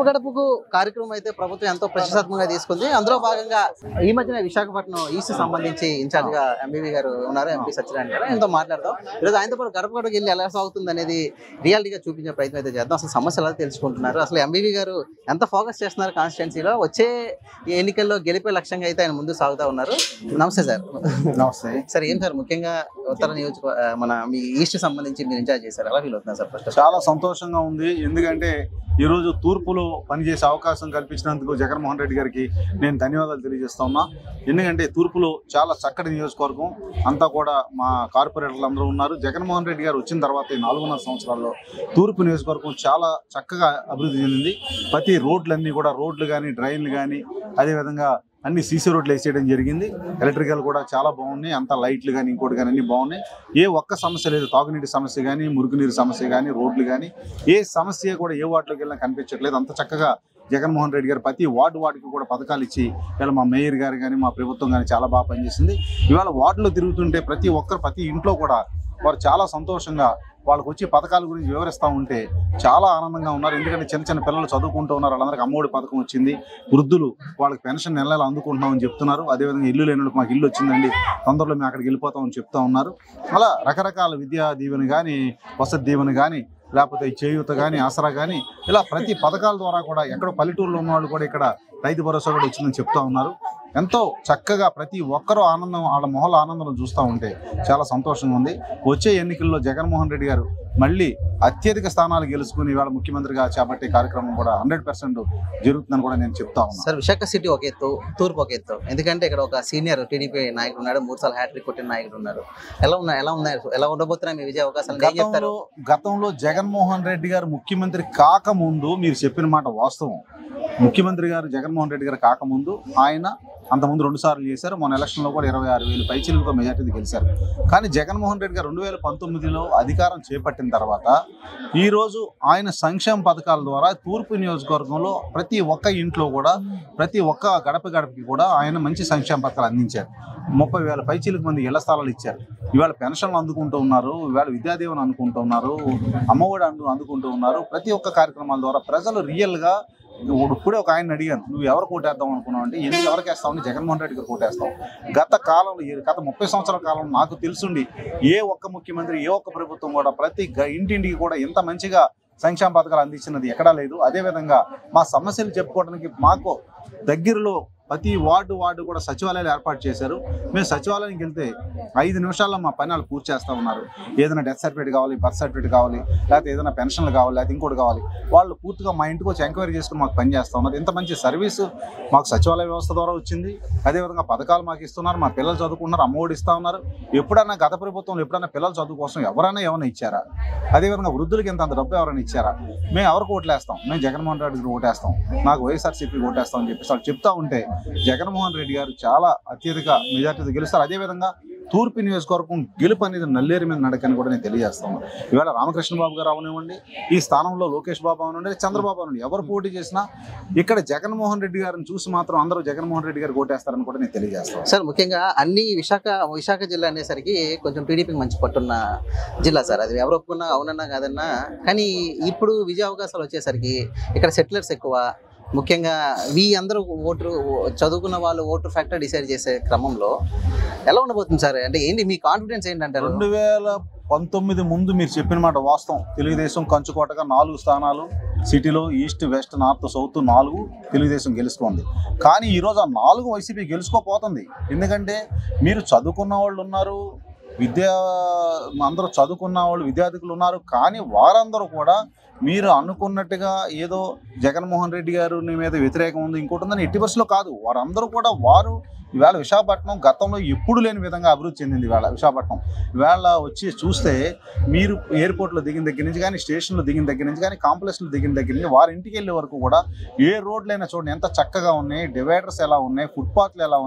గడపకు కార్యక్రమం అయితే ప్రభుత్వం ఎంతో ప్రతిష్టాత్మకంగా తీసుకుంది అందులో భాగంగా ఈ మధ్యన విశాఖపట్నం ఈస్ట్ సంబంధించి ఇన్ఛార్జ్ గా ఎంబీవీ గారు ఉన్నారు ఎంపీ సత్యనారాయణ గారు ఆయనతో మాట్లాడదాం ఈరోజు ఆయనతో పాటు గడప గడపకి వెళ్ళి ఎలా సాగుతుంది అనేది రియాలిటీగా చూపించే ప్రయత్నం అయితే చేద్దాం అసలు సమస్యలు ఎలా తెలుసుకుంటున్నారు అసలు ఎంబీవీ గారు ఎంత ఫోకస్ చేస్తున్నారు కాన్స్టిట్యున్సీలో వచ్చే ఈ ఎన్నికల్లో గెలిపే లక్ష్యంగా అయితే ఆయన ముందు సాగుతా ఉన్నారు నమస్తే సార్ నమస్తే సార్ ఏం సార్ ముఖ్యంగా ఉత్తర నియోజక మన మీ ఈస్ట్ సంబంధించి మీరు ఇన్ఛార్జ్ చేశారు ఎలా ఫీల్ అవుతున్నారు సార్ ఫస్ట్ చాలా సంతోషంగా ఉంది ఎందుకంటే ఈరోజు తూర్పులో పనిచేసే అవకాశం కల్పించినందుకు జగన్మోహన్ రెడ్డి గారికి నేను ధన్యవాదాలు తెలియజేస్తా ఉన్నా ఎందుకంటే తూర్పులో చాలా చక్కటి నియోజకవర్గం అంతా కూడా మా కార్పొరేటర్లు అందరూ ఉన్నారు జగన్మోహన్ రెడ్డి గారు వచ్చిన తర్వాత ఈ నాలుగున్నర సంవత్సరాల్లో తూర్పు నియోజకవర్గం చాలా చక్కగా అభివృద్ధి చెందింది ప్రతి రోడ్లన్నీ కూడా రోడ్లు కానీ డ్రైన్లు కానీ అదేవిధంగా అన్ని సీసీ రోడ్లు వేసేయడం జరిగింది ఎలక్ట్రికల్ కూడా చాలా బాగున్నాయి అంతా లైట్లు కానీ ఇంకోటి కానీ అన్ని బాగున్నాయి ఏ ఒక్క సమస్య లేదు తాగునీటి సమస్య కానీ మురుగునీరు సమస్య కానీ రోడ్లు కానీ ఏ సమస్య కూడా ఏ వార్డులోకి వెళ్ళినా కనిపించట్లేదు అంత చక్కగా జగన్మోహన్ రెడ్డి గారు ప్రతి వార్డు వార్డుకి కూడా పథకాలు ఇచ్చి ఇవాళ మా మేయర్ గారు కానీ మా ప్రభుత్వం కానీ చాలా బాగా పనిచేసింది ఇవాళ వార్డులో తిరుగుతుంటే ప్రతి ఒక్కరు ప్రతి ఇంట్లో కూడా వారు చాలా సంతోషంగా వాళ్ళకి వచ్చి పథకాల గురించి వివరిస్తూ ఉంటే చాలా ఆనందంగా ఉన్నారు ఎందుకంటే చిన్న చిన్న పిల్లలు చదువుకుంటూ ఉన్నారు వాళ్ళందరికీ అమ్మఒడి పథకం వచ్చింది వృద్ధులు వాళ్ళకి పెన్షన్ నెల నెల అందుకుంటున్నామని చెప్తున్నారు అదేవిధంగా ఇల్లు లేని వాళ్ళకి మాకు ఇల్లు వచ్చిందండి తొందరలో మేము అక్కడికి వెళ్ళిపోతామని చెప్తా ఉన్నారు అలా రకరకాల విద్యా దీవెన కానీ వసతి దీవెన కానీ లేకపోతే ఈ చేయూత కానీ ఆసరా కానీ ఇలా ప్రతి పథకాల ద్వారా కూడా ఎక్కడో పల్లెటూరులో ఉన్న వాళ్ళు కూడా ఇక్కడ రైతు భరోసా కూడా వచ్చిందని చెప్తా ఉన్నారు ఎంతో చక్కగా ప్రతి ఒక్కరూ ఆనందం వాళ్ళ మొహల ఆనందం చూస్తూ ఉంటే చాలా సంతోషంగా ఉంది వచ్చే ఎన్నికల్లో జగన్మోహన్ రెడ్డి గారు మళ్ళీ అత్యధిక స్థానాలు గెలుచుకుని ఇవాళ ముఖ్యమంత్రిగా చేపట్టే కార్యక్రమం కూడా హండ్రెడ్ పర్సెంట్ జరుగుతుందని కూడా నేను చెప్తా ఉన్నాను సార్ విశాఖ సిటీ ఒక ఎత్తు తూర్పు ఒక ఎత్తు ఎందుకంటే ఇక్కడ ఒక సీనియర్ టీడీపీ నాయకుడు ఉన్నాడు మూడు సార్లు హ్యాట్రిక్ కొట్టిన నాయకుడు ఉన్నారు ఎలా ఉన్నాయి ఎలా ఉన్నాయి ఎలా ఉండబోతున్నాయి మీ విజయ అవకాశాలు ఏం చెప్తారు గతంలో గతంలో జగన్మోహన్ రెడ్డి గారు ముఖ్యమంత్రి కాకముందు మీరు చెప్పిన మాట వాస్తవం ముఖ్యమంత్రి గారు జగన్మోహన్ రెడ్డి గారు కాకముందు ఆయన అంతకుముందు రెండు సార్లు చేశారు మన ఎలక్షన్లో కూడా ఇరవై ఆరు వేలు పైచిలతో మెజార్టీ గెలిచారు కానీ జగన్మోహన్ రెడ్డి గారు రెండు వేల పంతొమ్మిదిలో అధికారం చేపట్టిన తర్వాత ఈరోజు ఆయన సంక్షేమ పథకాల ద్వారా తూర్పు నియోజకవర్గంలో ప్రతి ఒక్క ఇంట్లో కూడా ప్రతి ఒక్క గడప గడపకి కూడా ఆయన మంచి సంక్షేమ పథకాలు అందించారు ముప్పై వేల పైచీలకు మంది ఇళ్ల స్థలాలు ఇచ్చారు ఇవాళ పెన్షన్లు అందుకుంటూ ఉన్నారు ఇవాళ విద్యాదీవెన అనుకుంటూ ఉన్నారు అమ్మఒడి అందు అందుకుంటూ ఉన్నారు ప్రతి ఒక్క కార్యక్రమాల ద్వారా ప్రజలు రియల్గా ఇప్పుడే ఒక ఆయన అడిగాను నువ్వు ఎవరు కోటేద్దాం అనుకున్నావు అంటే ఎందుకు ఎవరికి వేస్తావు జగన్మోహన్ రెడ్డి గారు కోటేస్తావు గత కాలంలో ఈ గత ముప్పై సంవత్సరాల కాలంలో నాకు తెలుసుండి ఏ ఒక్క ముఖ్యమంత్రి ఏ ఒక్క ప్రభుత్వం కూడా ప్రతి గ- ఇంటింటికి కూడా ఇంత మంచిగా సంక్షేమ పథకాలు అందించినది ఎక్కడా లేదు అదేవిధంగా మా సమస్యలు చెప్పుకోవడానికి మాకు దగ్గరలో ప్రతి వార్డు వార్డు కూడా సచివాలయాలు ఏర్పాటు చేశారు మేము సచివాలయానికి వెళ్తే ఐదు నిమిషాల్లో మా పని వాళ్ళు పూర్తి చేస్తూ ఉన్నారు ఏదైనా డెత్ సర్టిఫికేట్ కావాలి బర్త్ సర్టిఫికేట్ కావాలి లేకపోతే ఏదైనా పెన్షన్లు కావాలి లేకపోతే ఇంకోటి కావాలి వాళ్ళు పూర్తిగా మా ఇంటికి వచ్చి ఎంక్వైరీ చేసుకుని మాకు పని చేస్తూ ఉన్నారు ఇంత మంచి సర్వీసు మాకు సచివాలయ వ్యవస్థ ద్వారా వచ్చింది అదేవిధంగా పథకాలు మాకు ఇస్తున్నారు మా పిల్లలు చదువుకుంటున్నారు అమ్మఒడి ఇస్తా ఉన్నారు ఎప్పుడైనా గత ప్రభుత్వంలో ఎప్పుడైనా పిల్లల చదువు కోసం ఎవరైనా ఏమైనా ఇచ్చారా అదేవిధంగా వృద్ధులకి ఇంత అంత డబ్బు ఎవరైనా ఇచ్చారా మేము ఎవరికి ఓట్లేస్తాం మేము జగన్మోహన్ రెడ్డి గారికి ఓటేస్తాం నాకు వైఎస్ఆర్సీపీ ఓటేస్తాం అని చెప్పేసి వాళ్ళు చెప్తా ఉంటే జగన్మోహన్ రెడ్డి గారు చాలా అత్యధిక మెజార్టీతో గెలుస్తారు అదేవిధంగా తూర్పు నియోజకవర్గం గెలుపు అనేది నల్లేరు మీద నడకని కూడా నేను తెలియజేస్తాను ఇవాళ రామకృష్ణ బాబు గారు అవనివ్వండి ఈ స్థానంలో లోకేష్ బాబు అవనివ్వండి చంద్రబాబు అవనివ్వండి ఎవరు పోటీ చేసినా ఇక్కడ జగన్మోహన్ రెడ్డి గారిని చూసి మాత్రం అందరూ జగన్మోహన్ రెడ్డి గారు ఓటేస్తారని కూడా నేను తెలియజేస్తాను సార్ ముఖ్యంగా అన్ని విశాఖ విశాఖ జిల్లా అనేసరికి కొంచెం టీడీపీకి మంచి పట్టున్న జిల్లా సార్ అది ఎవరు ఒప్పుకున్నా అవునన్నా కాదన్నా కానీ ఇప్పుడు విజయ అవకాశాలు వచ్చేసరికి ఇక్కడ సెటిలర్స్ ఎక్కువ ముఖ్యంగా మీ అందరూ ఓటు చదువుకున్న వాళ్ళు ఓటు ఫ్యాక్టర్ డిసైడ్ చేసే క్రమంలో ఎలా ఉండబోతుంది సార్ అంటే ఏంటి మీ కాన్ఫిడెన్స్ ఏంటంటారు రెండు వేల పంతొమ్మిది ముందు మీరు చెప్పిన మాట వాస్తవం తెలుగుదేశం కంచుకోటగా నాలుగు స్థానాలు సిటీలో ఈస్ట్ వెస్ట్ నార్త్ సౌత్ నాలుగు తెలుగుదేశం గెలుచుకుంది కానీ ఈరోజు ఆ నాలుగు వైసీపీ గెలుచుకోపోతుంది ఎందుకంటే మీరు చదువుకున్న వాళ్ళు ఉన్నారు విద్యా అందరూ చదువుకున్న వాళ్ళు విద్యార్థికులు ఉన్నారు కానీ వారందరూ కూడా మీరు అనుకున్నట్టుగా ఏదో జగన్మోహన్ రెడ్డి గారు నీ మీద వ్యతిరేకం ఉంది ఇంకోటి ఉందని ఎట్టి బస్సులో కాదు వారందరూ కూడా వారు ఇవాళ విశాఖపట్నం గతంలో ఎప్పుడు లేని విధంగా అభివృద్ధి చెందింది ఇవాళ విశాఖపట్నం ఇవాళ వచ్చి చూస్తే మీరు ఎయిర్పోర్ట్లో దిగిన దగ్గర నుంచి కానీ స్టేషన్లో దిగిన దగ్గర నుంచి కానీ కాంప్లెక్స్లో దిగిన దగ్గర నుంచి వారి ఇంటికి వెళ్ళే వరకు కూడా ఏ రోడ్లైనా చూడండి ఎంత చక్కగా ఉన్నాయి డివైడర్స్ ఎలా ఉన్నాయి ఫుట్పాత్లు ఎలా ఉన్నాయి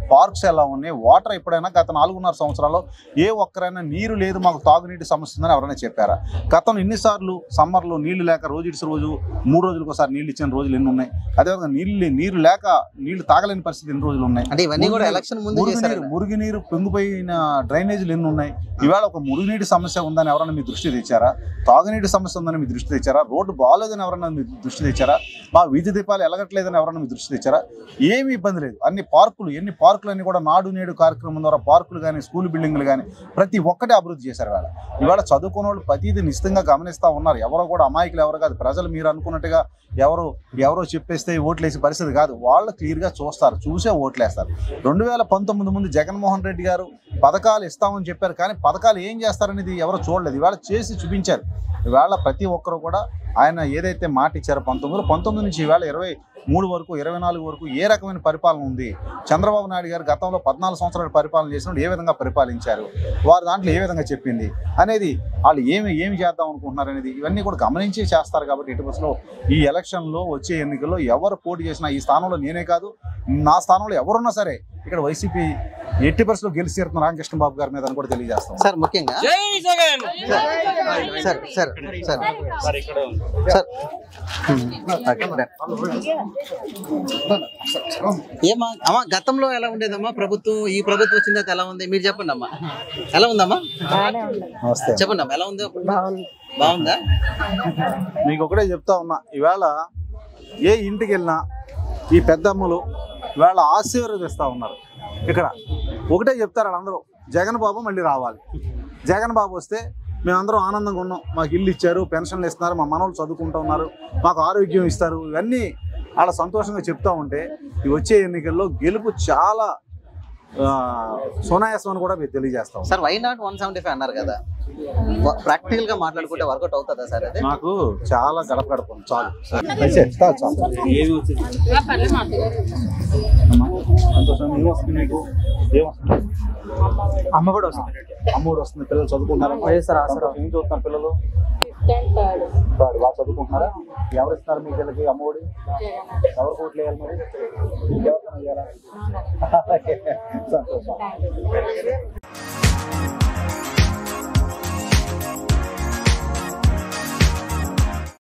పార్క్స్ ఎలా ఉన్నాయి వాటర్ ఎప్పుడైనా గత నాలుగున్నర సంవత్సరాల్లో ఏ ఒక్కరైనా నీరు లేదు మాకు తాగునీటి సమస్య ఉందని ఎవరైనా చెప్పారా గతంలో ఎన్నిసార్లు సమ్మర్లో నీళ్లు లేక రోజు ఇడిసి రోజు మూడు రోజులకు ఒకసారి నీళ్ళు ఇచ్చిన రోజులు ఎన్ని ఉన్నాయి అదేవిధంగా నీళ్ళు లే- నీరు లేక నీళ్లు తాగలేని పరిస్థితి ఎన్ని రోజులు ఉన్నాయి అంటే ఇవన్నీ కూడా మురుగునీరు- ఎలక్షన్ ముందు మురుగునీరు చేశారు మురుగునీరు పొంగిపోయిన డ్రైనేజీలు ఎన్ని ఉన్నాయి ఇవాళ ఒక మురుగునీటి సమస్య ఉందని ఎవరైనా మీ దృష్టి తెచ్చారా తాగునీటి సమస్య ఉందని మీ దృష్టి తెచ్చారా రోడ్డు బాగాలేదని ఎవరైనా మీ దృష్టి తెచ్చారా మా వీధి దీపాలు ఎలగట్లేదని ఎవరైనా మీ దృష్టి తెచ్చారా ఏమీ ఇబ్బంది లేదు అన్ని పార్కులు ఎన్ని పార్కులు అన్ని కూడా నాడు నేడు కార్యక్రమం ద్వారా పార్కులు కానీ స్కూల్ బిల్డింగ్లు కానీ ప్రతి ఒక్కటి అభివృద్ధి చేశారు ఇవాళ ఇవాళ చదువుకున్న వాళ్ళు ప్రతిదీ నిశ్చితంగా గమనిస్తూ ఉన్నారు ఎవరో కూడా అమాయకులు ఎవరు కాదు ప్రజలు మీరు అనుకున్నట్టుగా ఎవరు ఎవరో చెప్పేస్తే ఓట్లేసే పరిస్థితి కాదు వాళ్ళు క్లియర్గా చూస్తారు చూసే ఓట్లేస్తారు రెండు వేల పంతొమ్మిది ముందు జగన్మోహన్ రెడ్డి గారు పథకాలు ఇస్తామని చెప్పారు కానీ పథకాలు ఏం చేస్తారనేది ఎవరు చూడలేదు ఇవాళ చేసి చూపించారు ఇవాళ ప్రతి ఒక్కరు కూడా ఆయన ఏదైతే మాట ఇచ్చారో పంతొమ్మిదిలో పంతొమ్మిది నుంచి ఇవాళ ఇరవై మూడు వరకు ఇరవై నాలుగు వరకు ఏ రకమైన పరిపాలన ఉంది చంద్రబాబు నాయుడు గారు గతంలో పద్నాలుగు సంవత్సరాలు పరిపాలన చేసినప్పుడు ఏ విధంగా పరిపాలించారు వారు దాంట్లో ఏ విధంగా చెప్పింది అనేది వాళ్ళు ఏమి ఏమి చేద్దాం అనుకుంటున్నారు అనేది ఇవన్నీ కూడా గమనించి చేస్తారు కాబట్టి ఇటు బస్సులో ఈ ఎలక్షన్లో వచ్చే ఎన్నికల్లో ఎవరు పోటీ చేసినా ఈ స్థానంలో నేనే కాదు నా స్థానంలో ఎవరున్నా సరే ఇక్కడ వైసీపీ ఎట్టి పరిస్థితిలో గెలిచి తీరుతున్న రామకృష్ణ బాబు గారి మీద అని కూడా తెలియజేస్తాం సార్ ముఖ్యంగా Jai Jagan sir sir sir sir ఇక్కడ సార్ ఏమా అమ్మా గతంలో ఎలా ఉండేదమ్మా ప్రభుత్వం ఈ ప్రభుత్వం వచ్చిన తర్వాత ఎలా ఉంది మీరు చెప్పండి అమ్మా ఎలా ఉందమ్మా నమస్తే చెప్పండి అమ్మా ఎలా ఉంది బాగుందా మీకు ఒకటే చెప్తా ఉన్నా ఈవేళ ఏ ఇంటికి వెళ్ళినా ఈ పెద్దమ్మలు ఇవాళ ఆశీర్వదిస్తూ ఉన్నారు ఇక్కడ ఒకటే చెప్తారు వాళ్ళందరూ జగన్ బాబు మళ్ళీ రావాలి జగన్ బాబు వస్తే మేమందరం ఆనందంగా ఉన్నాం మాకు ఇల్లు ఇచ్చారు పెన్షన్లు ఇస్తున్నారు మా మనవాళ్ళు చదువుకుంటూ ఉన్నారు మాకు ఆరోగ్యం ఇస్తారు ఇవన్నీ వాళ్ళ సంతోషంగా చెప్తా ఉంటే ఈ వచ్చే ఎన్నికల్లో గెలుపు చాలా ఆ, సునాయాసం అని కూడా మీరు తెలియజేస్తాం sir why not one seventy five అన్నారు కదా ప్రాక్టికల్ గా మాట్లాడుకుంటే వర్కౌట్ అవుతుందా సార్ అది నాకు చాలా గడప గడప ఉంది. చాలు దయచేసి, చాలు చాలు ఏమి వచ్చింది అమ్మా, సంతోషం ఏం వస్తుంది మీకు ఏం వస్తుంది అమ్మ కూడా వస్తుంది అమ్మఒడి వస్తుంది పిల్లలు చదువుకుంటున్నారా వైఎస్ఆర్ ఆసరా. సంతోషం. ఏం చదువుతున్నారు పిల్లలు థర్డ్. బాగా చదువుకుంటున్నారా ఎవరు ఇస్తున్నారు మీ పిల్లలకి అమ్మఒడి ఎవరు కోట్లు వేయాలి మరి ఎవరికైనా వేయాలా? సంతోషం